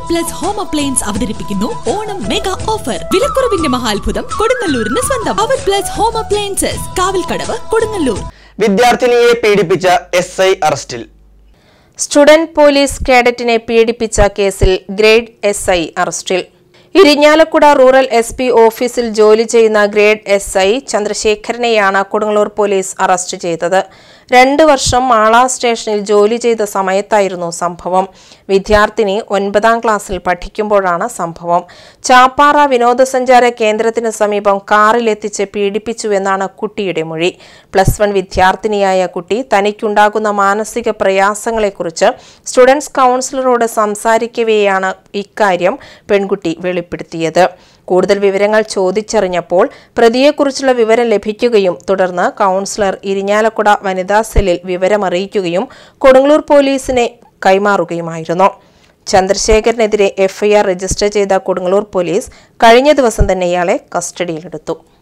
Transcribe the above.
plus home appliance അവതരിപ്പിക്കുന്നു Onam mega offer വിലക്കുറവിന്റെ മഹാത്ഭുതം കൊടുങ്ങല്ലൂരിന് സ്വന്തം അവർ plus home appliances Kavalkadavu Kodungallur വിദ്യാർത്ഥിനിയെ പീഡിപ്പിച്ച എസ് ഐ അറസ്റ്റിൽ സ്റ്റുഡന്റ് പോലീസ് കേഡറ്റിനെ പീഡിപ്പിച്ച കേസിൽ ഗ്രേഡ് എസ് ഐ അറസ്റ്റിൽ ഇരിഞ്ഞാലക്കുട റൂറൽ എസ് പി ഓഫീസിൽ ജോലി ചെയ്യുന്ന ഗ്രേഡ് എസ് ഐ ചന്ദ്രശേഖരനെയാണ് കൊടുങ്ങല്ലൂർ പോലീസ് അറസ്റ്റ് ചെയ്തത് രണ്ട് വർഷം മാള സ്റ്റേഷനിൽ ജോലി ചെയ്ത സമയത്തായിരുന്നു സംഭവം വിദ്യാർത്ഥിനി ഒൻപതാം ക്ലാസ്സിൽ പഠിക്കുമ്പോഴാണ് സംഭവം ചാപ്പാറ വിനോദസഞ്ചാര കേന്ദ്രത്തിന് സമീപം കാറിലെത്തിച്ച് പീഡിപ്പിച്ചുവെന്നാണ് കുട്ടിയുടെ മൊഴി പ്ലസ് വൺ വിദ്യാർത്ഥിനിയായ കുട്ടി തനിക്കുണ്ടാകുന്ന മാനസിക പ്രയാസങ്ങളെക്കുറിച്ച് സ്റ്റുഡൻസ് കൗൺസിലറോട് സംസാരിക്കവെയാണ് ഇക്കാര്യം പെൺകുട്ടി വെളിപ്പെടുത്തിയത് കൂടുതൽ വിവരങ്ങൾ ചോദിച്ചറിഞ്ഞപ്പോൾ പ്രതിയെക്കുറിച്ചുള്ള വിവരം ലഭിക്കുകയും തുടർന്ന് കൗൺസിലർ ഇരിഞ്ഞാലക്കുട വനിതാ സെല്ലിൽ വിവരമറിയിക്കുകയും കൊടുങ്ങല്ലൂർ പോലീസിനെ കൈമാറുകയുമായിരുന്നു ചന്ദ്രശേഖരനെതിരെ എഫ്ഐആർ രജിസ്റ്റർ ചെയ്ത കൊടുങ്ങല്ലൂർ പോലീസ് കഴിഞ്ഞ ദിവസം തന്നെ ഇയാളെ കസ്റ്റഡിയിലെടുത്തു